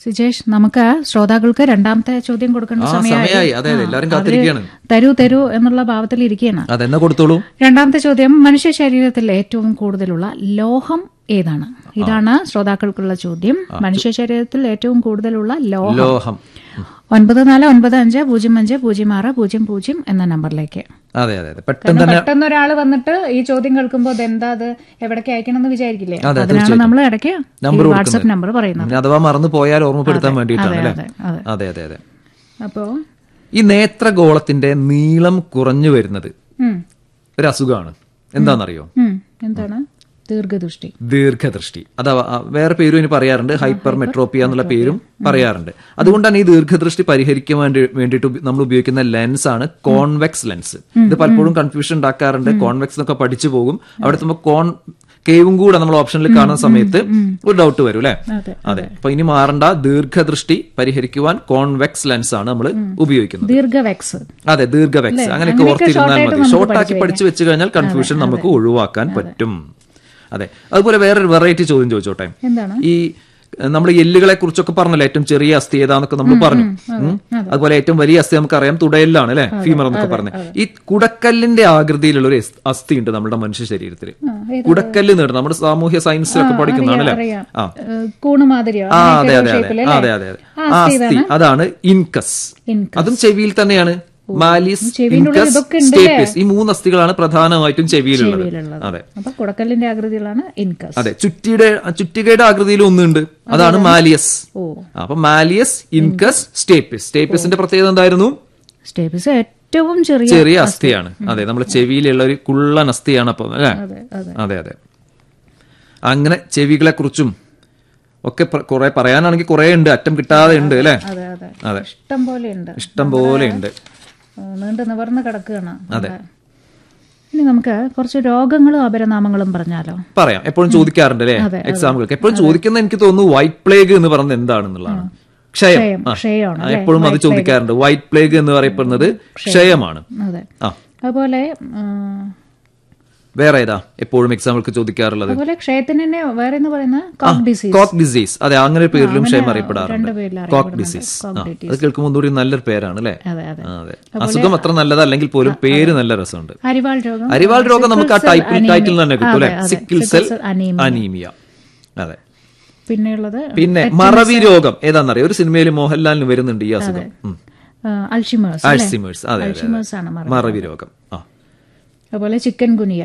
സിജേഷ് നമുക്ക് ശ്രോതാക്കൾക്ക് രണ്ടാമത്തെ ചോദ്യം കൊടുക്കേണ്ട ആ സമയമായി സമയമായി അതെ അതെ എല്ലാരും കാത്തിരിക്കുകയാണ് തരൂ തരൂ എന്നുള്ള ഭാവത്തിൽ ഇരിക്കുകയാണ് അതെന്നാ കൊടുത്തോളൂ രണ്ടാമത്തെ ചോദ്യം മനുഷ്യ ശരീരത്തിൽ ഏറ്റവും കൂടുതലുള്ള ലോഹം ഏതാണ് ഇതാണ് ശ്രോതാക്കൾക്കുള്ള ചോദ്യം മനുഷ്യ ശരീരത്തിൽ ഏറ്റവും കൂടുതലുള്ള ലോഹം ലോഹം ഒൻപത് നാല് ഒൻപത് അഞ്ച് പൂജ്യം അഞ്ച് പൂജ്യം ആറ് പൂജ്യം പൂജ്യം എന്ന നമ്പറിലേക്ക് അതെ അതെ അതെ പെട്ടെന്ന് തന്നെ പെട്ടെന്ന് ഒരാൾ വന്നിട്ട് ഈ ചോദ്യം കേൾക്കുമ്പോൾ അതെന്താ അത് എവിടേക്ക് അയക്കണം എന്ന് വിചാരിക്കില്ലേ അതെ, അതിനാണ് നമ്മൾ ഇടയ്ക്ക് നമ്പർ വാട്സപ്പ് നമ്പർ പറയുന്നത് ഇനി അഥവാ മറന്നു പോയാൽ ഓർമ്മപ്പെടുത്താൻ വേണ്ടിയിട്ടാണ് അല്ലേ അതെ അതെ അതെ അതെ അതെ അപ്പോ ഈ നേത്രഗോളത്തിന്റെ നീളം കുറഞ്ഞു വരുന്നത് ഉം, ഒരു അസുഖമാണ് എന്താണെന്നറിയോ ഉം, എന്താണ് ദീർഘദൃഷ്ടി ദീർഘദൃഷ്ടി അഥവാ ആ, വേറെ പേരും ഇനി പറയാറുണ്ട് ഹൈപ്പർ മെട്രോപ്പിയ എന്നുള്ള പേരും പറയാറുണ്ട് അതുകൊണ്ടാണ് ഈ ദീർഘദൃഷ്ടി പരിഹരിക്കാൻ വേണ്ടി വേണ്ടിയിട്ട് ഉപ- നമ്മൾ ഉപയോഗിക്കുന്ന ലെൻസ് ആണ് കോൺവെക്സ് ലെൻസ് ഇത് പലപ്പോഴും കൺഫ്യൂഷൻ ഉണ്ടാക്കാറുണ്ട് കോൺവെക്സ് എന്നൊക്കെ പഠിച്ചു പോകും അവിടെ എത്തുമ്പോൾ കോൺ കേവും കൂടെ നമ്മൾ ഓപ്ഷനിൽ കാണുന്ന സമയത്ത് ഒരു ഡൗട്ട് വരും അല്ലെ അതെ, അതെ അപ്പൊ ഇനി മാറണ്ട ദീർഘദൃഷ്ടി പരിഹരിക്കുവാൻ കോൺവെക്സ് ലെൻസ് ആണ് നമ്മൾ ഉപയോഗിക്കുന്നത് ദീർഘവെക്സ് അതെ ദീർഘവെക്സ് അങ്ങനെയൊക്കെ ഓർത്തിരുന്നാൽ മതി ഷോർട്ടാക്കി പഠിച്ചു വെച്ച് കഴിഞ്ഞാൽ കൺഫ്യൂഷൻ നമുക്ക് ഒഴിവാക്കാൻ പറ്റും അതെ അതുപോലെ വേറൊരു വെറൈറ്റി ചോദ്യം ചോദിച്ചോട്ടെ എന്താണ് ഈ നമ്മൾ എല്ലുകളെ കുറിച്ചൊക്കെ പറഞ്ഞല്ലോ ഏറ്റവും ചെറിയ അസ്ഥി ഏതാന്നൊക്കെ നമ്മൾ പറഞ്ഞു ഉം. അതുപോലെ ഏറ്റവും വലിയ അസ്ഥി നമുക്കറിയാം തുടയിലാണ് അല്ലെ ഫീമർ എന്നൊക്കെ പറഞ്ഞത് ഈ കുടക്കല്ലിന്റെ ആകൃതിയിലുള്ള ഒരു അസ്- അസ്ഥി ഉണ്ട് നമ്മുടെ മനുഷ്യ ശരീരത്തിൽ കുടക്കല്ല് നേടും നമ്മുടെ സാമൂഹ്യ സയൻസിലൊക്കെ പഠിക്കുന്നതാണ് അല്ലെ അറിയാം ആ ഏഹ്, കൂണ് മാതിരിയോ ആ അതെ അങ്ങനെയൊക്കെ അതെ ഒരു അതെ shape ല് അതെ അല്ലേ? അതെ അതെ ആ അസ്ഥി അതാണ് ഇൻകസ് Incus. അതും ചെവിയിൽ തന്നെയാണ് മാലിസ് ചെവിയുടെ ഉള്ളിൽ ഇൻകസ് ഇതൊക്കെ ഉണ്ട് സ്റ്റേപ്പിസ് ഈ മൂന്ന് അസ്ഥികളാണ് പ്രധാനമായിട്ടും ചെവിയിലുള്ളത് ചെവിയിലുള്ളത്. അതെ അപ്പൊ കുടക്കല്ലിന്റെ ആകൃതിയിലാണ് ഇൻകസ് അതെ ചുറ്റിയുടെ ചുറ്റികയുടെ ആകൃതിയിൽ ഒന്നുണ്ട് അതാണ് മാലിയസ് ഓ അപ്പൊ മാലിയസ് ഇൻകസ് സ്റ്റേപ്പിസ് സ്റ്റേപ്പിസിന്റെ പ്രത്യേകത എന്തായിരുന്നു സ്റ്റേപ്പിസ് ഏറ്റവും ചെറിയ ചെറിയ അസ്ഥിയാണ് അതെ നമ്മുടെ ചെവിയിലുള്ള ഒരു കുള്ളൻ അസ്ഥിയാണ് അപ്പൊ അല്ലേ അതെ അതെ അതെ അതെ അങ്ങനെ ചെവികളെ കുറിച്ചും ഒക്കെ പ്ര- കുറെ പറയാനാണെങ്കിൽ കുറെ ഉണ്ട് അറ്റം കിട്ടാതെ ഉണ്ട് അല്ലെ അതെ അതെ അതെ ഇഷ്ടം പോലെ ഉണ്ട് ഇഷ്ടം പോലെ ഉണ്ട് നീണ്ട് നിവർന്ന് കിടക്കുകയാണ് അതെ ഇനി നമുക്ക് കുറച്ച് രോഗങ്ങളും അപരനാമങ്ങളും പറഞ്ഞാലോ പറയാം എപ്പോഴും ചോദിക്കാറുണ്ട് അല്ലേ എക്സാമ്പിൾക്ക് എപ്പോഴും ചോദിക്കുന്ന എനിക്ക് തോന്നുന്നു വൈറ്റ് പ്ലേഗ് എന്ന് പറയുന്നത് എന്താണെന്നുള്ളതാണ് ക്ഷയം ക്ഷയം ആ. ക്ഷയമാണ് ആ, എപ്പോഴും അത് ചോദിക്കാറുണ്ട് വൈറ്റ് പ്ലേഗ് എന്ന് പറയപ്പെടുന്നത് ക്ഷയമാണ് അതെ ആ അതുപോലെ ഉം, വേറെ ഏതാ എപ്പോഴും എക്സാമ്പിൾക്ക് ചോദിക്കാറുള്ളത് അതുപോലെ ക്ഷയത്തിന് തന്നെ വേറെ എന്ന് പറയുന്നത് കോക്ക് ഡിസീസ് കോക്ക് ഡിസീസ് അതെ അങ്ങനെ ഒരു പേരിലും ക്ഷയം അറിയപ്പെടാറുണ്ട് രണ്ട് പേരിൽ കോക്ക് അറിയപ്പെടുന്നുണ്ട്. ഡിസീസ് കോക്ക് ആ ഡിസീസ്. അത് കേൾക്കുമ്പോൾ ഒന്നുകൂടി നല്ലൊരു പേരാണ് അല്ലേ അതെ അതെ ആ, അതെ അസുഖം അത്ര നല്ലതല്ലെങ്കിൽ പോലും പേര് നല്ല രസമുണ്ട് അരിവാൾ രോഗം അരിവാൾ രോഗം നമുക്ക് ആ Sickle cell ടൈപ്പിൽ anemia. ടൈറ്റിൽ തന്നെ കിട്ടും അല്ലെ അതെ, അതെ. Sickle Sickle cell cell anemia. Anaemia അതെ പിന്നെയുള്ളത് പിന്നെ മറവി രോഗം ഏതാണെന്നറിയോ ഒരു സിനിമയിൽ മോഹൻലാലിന് വരുന്നുണ്ട് ഈ അസുഖം ഉം. അൾഷിമേഴ്സ് ആൽസിമേഴ്സ് അതെ അതെ, അൾഷിമേഴ്സ് ആണ് അതെ മറവി മറവി രോഗം ആ അതുപോലെ ചിക്കൻ ഗുനിയ